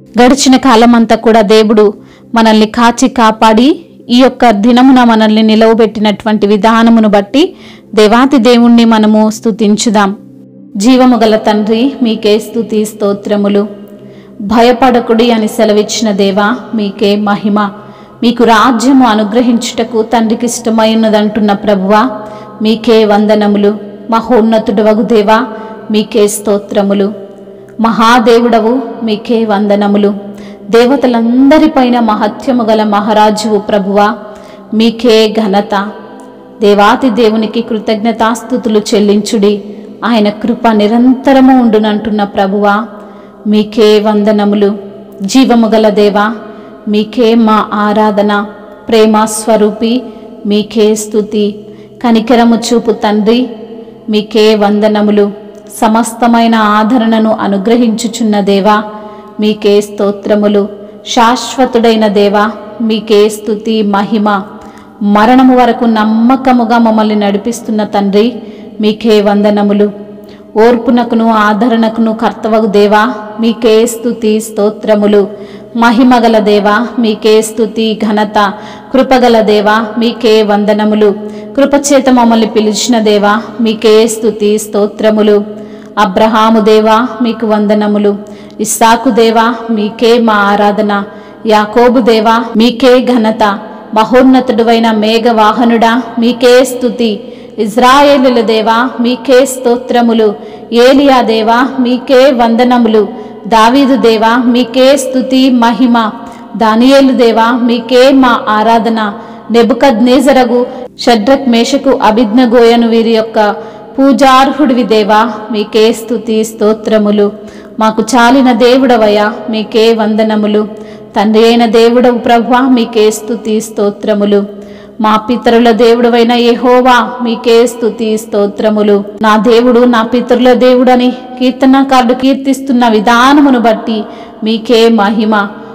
గడిచిన కాలమంతా కూడా దేవుడు మనల్ని కాచి కాపాడి ఈ యొక్క దినమున మనల్ని నిలవబెట్టినటువంటి విధానమును బట్టి దేవాతి దేవుణ్ణి మనము స్తుతించుదాం జీవము గల తండ్రి మీకే స్తుతి స్తోత్రములు భయపడకుడి అని సెలవిచ్చిన దేవా మీకే మహిమ మీకు రాజ్యము అనుగ్రహించుటకు తండ్రికి ఇష్టమైనదంటున్న ప్రభువా మీకే వందనములు మహోన్నతుడు వగు దేవా మీకే స్తోత్రములు మహాదేవుడవు మీకే వందనములు దేవతలందరిపైన మహత్యము గల మహారాజువు ప్రభువా మీకే ఘనత దేవాతి దేవునికి కృతజ్ఞతాస్థుతులు చెల్లించుడి ఆయన కృప నిరంతరము ఉండునంటున్న ప్రభువా మీకే వందనములు జీవము గల దేవా మీకే మా ఆరాధన ప్రేమ స్వరూపి మీకే స్తుతి కనికరము చూపు తండ్రి మీకే వందనములు సమస్తమైన ఆదరణను అనుగ్రహించుచున్న దేవా మీకే స్తోత్రములు శాశ్వతుడైన దేవా మీకే స్తుతి మహిమ మరణము వరకు నమ్మకముగా మమ్మల్ని నడిపిస్తున్న తండ్రి మీకే వందనములు ఓర్పునకును ఆదరణకును కర్తవగు దేవా మీకే స్తుతి స్తోత్రములు మహిమగల దేవా మీకే స్తుతి ఘనత కృపగల దేవా మీకే వందనములు కృపచేత మమ్మల్ని పిలిచిన దేవా మీకే స్తుతి స్తోత్రములు అబ్రహాము దేవా మీకు వందనములు ఇస్సాకు దేవా మీకే మా ఆరాధన యాకోబు దేవా మీకే ఘనత మహోన్నతుడువైన మేఘవాహనుడా మీకే స్తుతి ఇజ్రాయేలుల దేవా మీకే స్తోత్రములు ఏలియా దేవా మీకే వందనములు దావీదు దేవా మీకే స్తుతి మహిమ దానియేలు దేవా మీకే మా ఆరాధన నెబుకద్నేజరగు షడ్రక్ మేషకు అభిజ్ఞగోయను వీరి యొక్క పూజార్హుడివి దేవా మీకే స్తుతి స్తోత్రములు మాకు చాలిన దేవుడవయ్యా మీకే వందనములు తండ్రి అయిన దేవుడవు ప్రభా మీకే స్తుతి స్తోత్రములు మా పితరుల దేవుడవైన యెహోవా మీకే స్తుతి స్తోత్రములు నా దేవుడు నా పితరుల దేవుడని కీర్తనకారుడు కీర్తిస్తున్న విధానమును బట్టి మీకే మహిమ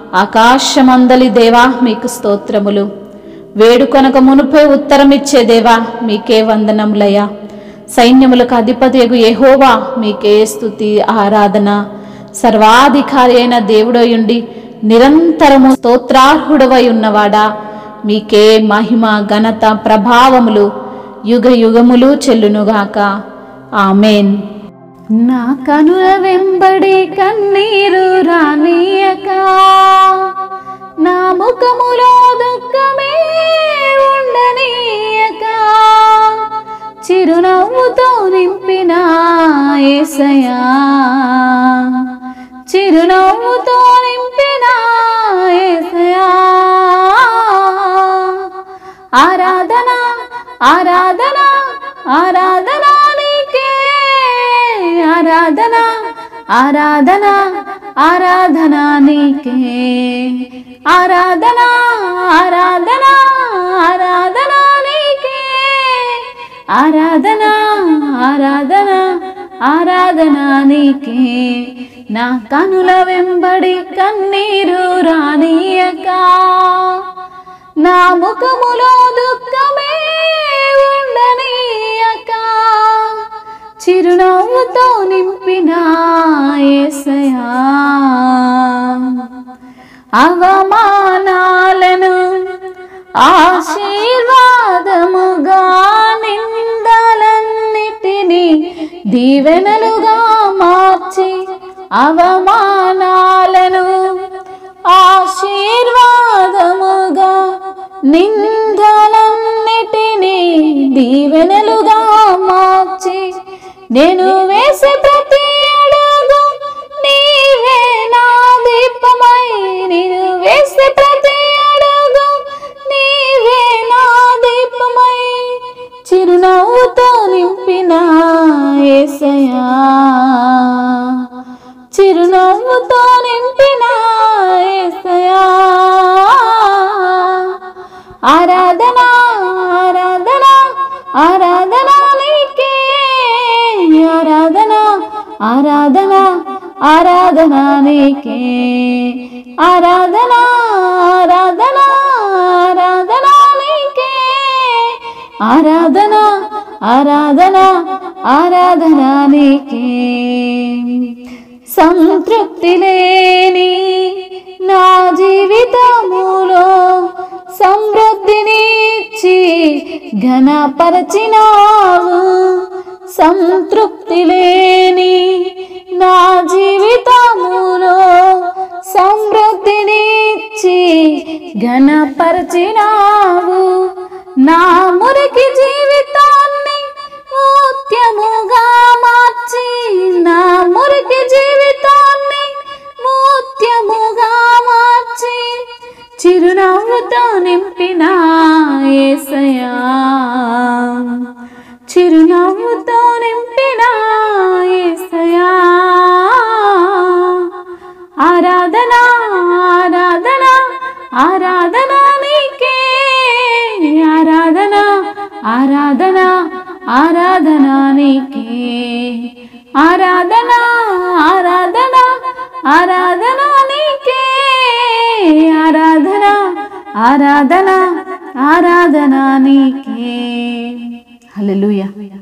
ఆకాశమందలి దేవా మీకు స్తోత్రములు వేడుకొనక మునుపే ఉత్తరమిచ్చే దేవా మీకే వందనములయ్యా సైన్యములకు అధిపతియగు యెహోవా మీకే స్తుతి ఆరాధన సర్వాధికారి అయిన దేవుడయుండి నిరంతరము స్తోత్రార్హుడవై ఉన్నవాడా మీకే మహిమ ఘనత ప్రభావములు యుగ యుగములు చెల్లునుగాక ఆమెన్ నా కనుల వెంబడి కన్నీరు రానియక నా ముఖములో దుఃఖమే ఉండనీయక చిరునవ్వుతో నింపిన ఏసయా చిరునవ్వుతో నింపిన ఏసయా ఆరాధన ఆరాధన ఆరాధన నీకే ఆరాధన ఆరాధన ఆరాధన నీకే ఆరాధన ఆరాధన ఆరాధన నీకే ఆరాధన ఆరాధన ఆరాధన నీకే నా కనుల వెంబడి కన్నీరు రానియక నా ముఖములో దుఃఖమే ఉండనీయక చిరునవ్వుతో నింపిన యేసయ్యా అవమానాలను ఆశీర్వాదముగా నిందలన్నిటినీ దీవెనలుగా మార్చి అవమానాలను ఆశీర్వాదముగా నిందలన్నిటినీ దీవెనలుగా మార్చి నేను వేసే ప్రతి అడుగు నీవే నా దీపమై నేను వేసే ప్రతి అడుగు నీవే నా దీపమై చిరునవ్వుతో నింపిన ఏసయా చిరునవ్వుతో నింపిన ఏసయా ఆరాధన ఆరాధన ఆరాధన నీకే ఆరాధన ఆరాధన ఆరాధన నీకే ఆరాధన ఆరాధన ఆరాధన నీకే ఆరాధన ఆరాధన ఆరాధన నీకే సంతృప్తి లేని ఘనపరచినావు సంతృప్తి లేని నా జీవితములో సమృద్ధినిచ్చి ఘనపరచినావు నా మురికి జీవితాన్ని మూత్యముగా మార్చి నా మురికి జీవితాన్ని మూత్యముగా మార్చి చిరునవ్వుతో నింపిన ఏసయా చిరునవ్వుతో నింపిన ఏసయా ఆరాధన ఆరాధన ఆరాధన నీకే ఆరాధన ఆరాధన ఆరాధన నీకే ఆరాధన ఆరాధన ఆరాధన నీకే ఆరాధన ఆరాధన ఆరాధన నీకే హల్లెలూయా